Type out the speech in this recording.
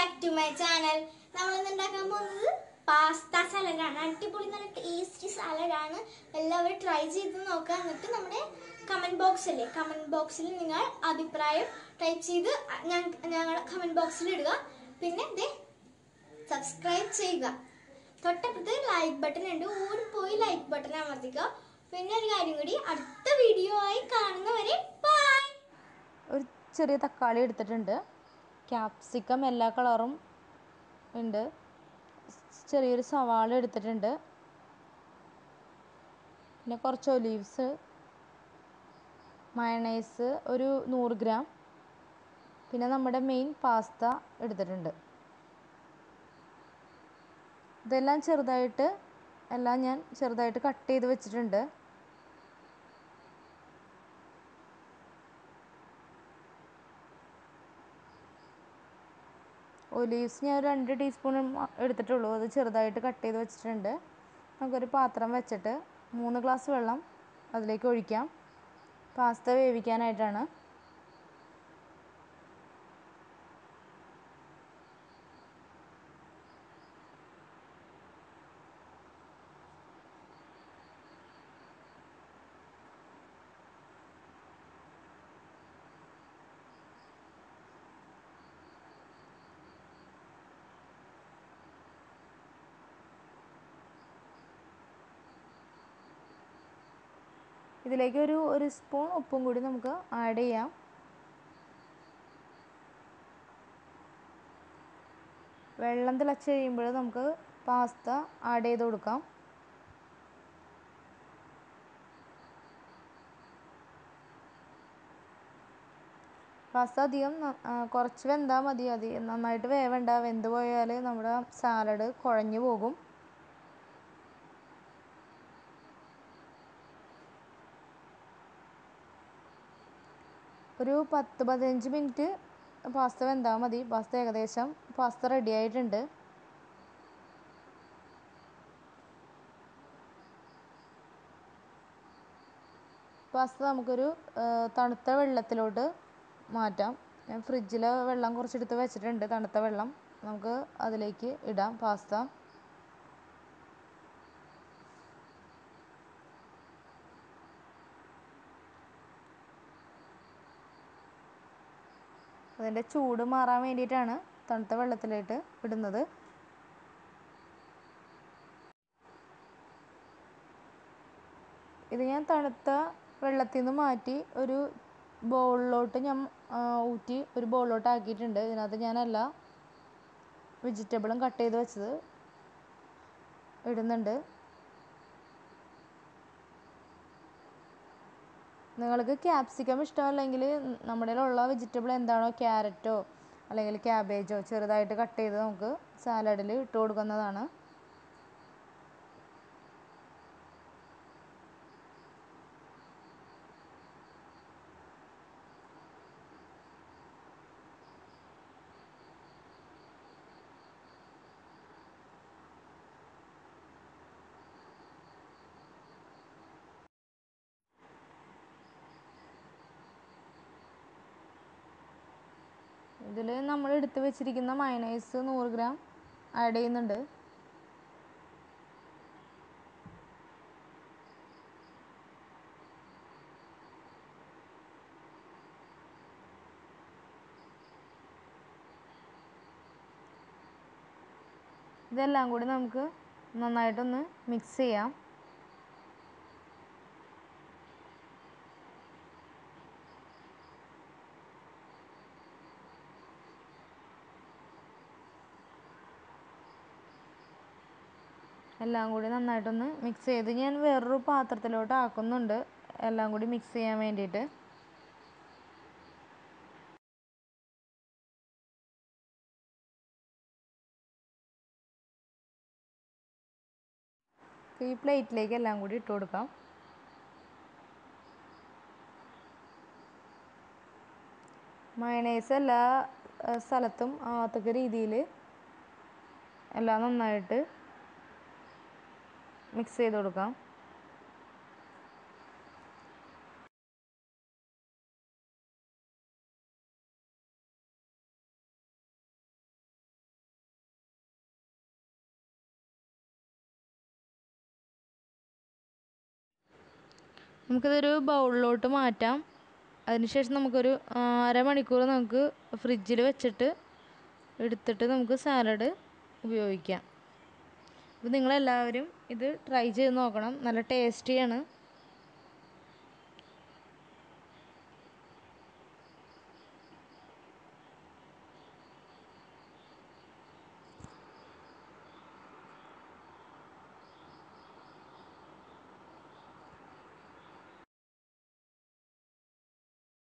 back to my channel നമ്മൾ ഇന്ന് ഉണ്ടാക്കാൻ പോകുന്നത് പാസ്ത സാലഡാണ് അടിപൊളി നല്ല ടേസ്റ്റി സാലഡാണ് എല്ലാവരും ട്രൈ ചെയ്ത് നോക്കുക എന്നിട്ട് നമ്മുടെ കമന്റ് ബോക്സ് അല്ലേ കമന്റ് ബോക്സിൽ നിങ്ങൾ അഭിപ്രായം ടൈപ്പ് ചെയ്ത് ഞങ്ങൾ കമന്റ് ബോക്സിൽ ഇടുക പിന്നെ ഇത് സബ്സ്ക്രൈബ് ചെയ്യുക തൊട്ടപ്പുറത്ത് ലൈക്ക് ബട്ടൺ ഉണ്ട് ഓടിപ്പോയി ലൈക്ക് ബട്ടൺ അമർത്തിക്കുക പിന്നെ ഒരു കാര്യം കൂടി അടുത്ത വീഡിയോ ആയി കാണുന്നവരെ ബൈ ഒരു ചെറിയ തക്കാളി എടുത്തിട്ടുണ്ട് ക്യാപ്സിക്കം എല്ലാ കളറും ഉണ്ട് ചെറിയൊരു സവാള എടുത്തിട്ടുണ്ട് പിന്നെ കുറച്ച് ഒലീവ്സ് മയണൈസ് ഒരു നൂറ് ഗ്രാം പിന്നെ നമ്മുടെ മെയിൻ പാസ്ത എടുത്തിട്ടുണ്ട് ഇതെല്ലാം ചെറുതായിട്ട് എല്ലാം ഞാൻ ചെറുതായിട്ട് കട്ട് ചെയ്ത് വെച്ചിട്ടുണ്ട് ഒലീവ്സ് ഞാൻ ഒരു രണ്ട് ടീസ്പൂൺ എടുത്തിട്ടുള്ളൂ അത് ചെറുതായിട്ട് കട്ട് ചെയ്ത് വെച്ചിട്ടുണ്ട് നമുക്കൊരു പാത്രം വെച്ചിട്ട് മൂന്ന് ഗ്ലാസ് വെള്ളം അതിലേക്ക് ഒഴിക്കാം പാസ്ത വേവിക്കാനായിട്ടാണ് ഇതിലേക്ക് ഒരു ഒരു സ്പൂൺ ഉപ്പും കൂടി നമുക്ക് ആഡ് ചെയ്യാം വെള്ളം തിളച്ച് കഴിയുമ്പോൾ നമുക്ക് പാസ്ത ആഡ് ചെയ്ത് കൊടുക്കാം പാസ്ത അധികം ന- ആ, കുറച്ച് വെന്താൽ മതി അതി നന്നായിട്ട് വേവണ്ട വെന്ത് പോയാൽ നമ്മുടെ സാലഡ് കുഴഞ്ഞു പോകും ഒരു പത്ത് പതിനഞ്ച് മിനിറ്റ് പാസ്ത വെന്താൽ മതി പാസ്ത ഏകദേശം പാസ്ത റെഡി ആയിട്ടുണ്ട് പാസ്ത നമുക്കൊരു ആ, തണുത്ത വെള്ളത്തിലോട്ട് മാറ്റാം ഞാൻ ഫ്രിഡ്ജിൽ വെള്ളം കുറച്ചെടുത്ത് വെച്ചിട്ടുണ്ട് തണുത്ത വെള്ളം നമുക്ക് അതിലേക്ക് ഇടാം പാസ്ത അതിൻ്റെ ചൂട് മാറാൻ വേണ്ടിയിട്ടാണ് തണുത്ത വെള്ളത്തിലേക്ക് ഇടുന്നത് ഇത് ഞാൻ തണുത്ത വെള്ളത്തിൽ നിന്ന് മാറ്റി ഒരു ബൗളിലോട്ട് ഞാൻ ആ, ഊറ്റി ഒരു ബൗളിലോട്ട് ആക്കിയിട്ടുണ്ട് ഇതിനകത്ത് ഞാൻ എല്ലാ വെജിറ്റബിളും കട്ട് ചെയ്ത് വെച്ചത് ഇടുന്നുണ്ട് നിങ്ങൾക്ക് ക്യാപ്സിക്കം ഇഷ്ടമല്ലെങ്കിൽ നമ്മുടെ ഉള്ള വെജിറ്റബിൾ എന്താണോ ക്യാരറ്റോ അല്ലെങ്കിൽ ക്യാബേജോ ചെറുതായിട്ട് കട്ട് ചെയ്ത് നമുക്ക് സാലഡിൽ ഇട്ട് കൊടുക്കുന്നതാണ് ഇതിൽ നമ്മൾ എടുത്ത് വെച്ചിരിക്കുന്ന മയണൈസ് നൂറ് ഗ്രാം ആഡ് ചെയ്യുന്നുണ്ട് ഇതെല്ലാം കൂടി നമുക്ക് നന്നായിട്ടൊന്ന് മിക്സ് ചെയ്യാം എല്ലാം കൂടി നന്നായിട്ടൊന്ന് മിക്സ് ചെയ്ത് ഞാൻ വേറൊരു പാത്രത്തിലോട്ട് ആക്കുന്നുണ്ട് എല്ലാം കൂടി മിക്സ് ചെയ്യാൻ വേണ്ടിയിട്ട് ഈ പ്ലേറ്റിലേക്ക് എല്ലാം കൂടി ഇട്ട് കൊടുക്കാം മയണൈസ് എല്ലാ ഏഹ്, സ്ഥലത്തും ആകത്തക്ക രീതിയിൽ എല്ലാം നന്നായിട്ട് മിക്സ് ചെയ്ത് കൊടുക്കാം നമുക്കിതൊരു ബൗളിലോട്ട് മാറ്റാം അതിനുശേഷം നമുക്കൊരു ആ, അരമണിക്കൂർ നമുക്ക് ഫ്രിഡ്ജിൽ വെച്ചിട്ട് എടുത്തിട്ട് നമുക്ക് സാലഡ് ഉപയോഗിക്കാം അപ്പോൾ നിങ്ങളെല്ലാവരും ഇത് ട്രൈ ചെയ്ത് നോക്കണം നല്ല ടേസ്റ്റിയാണ്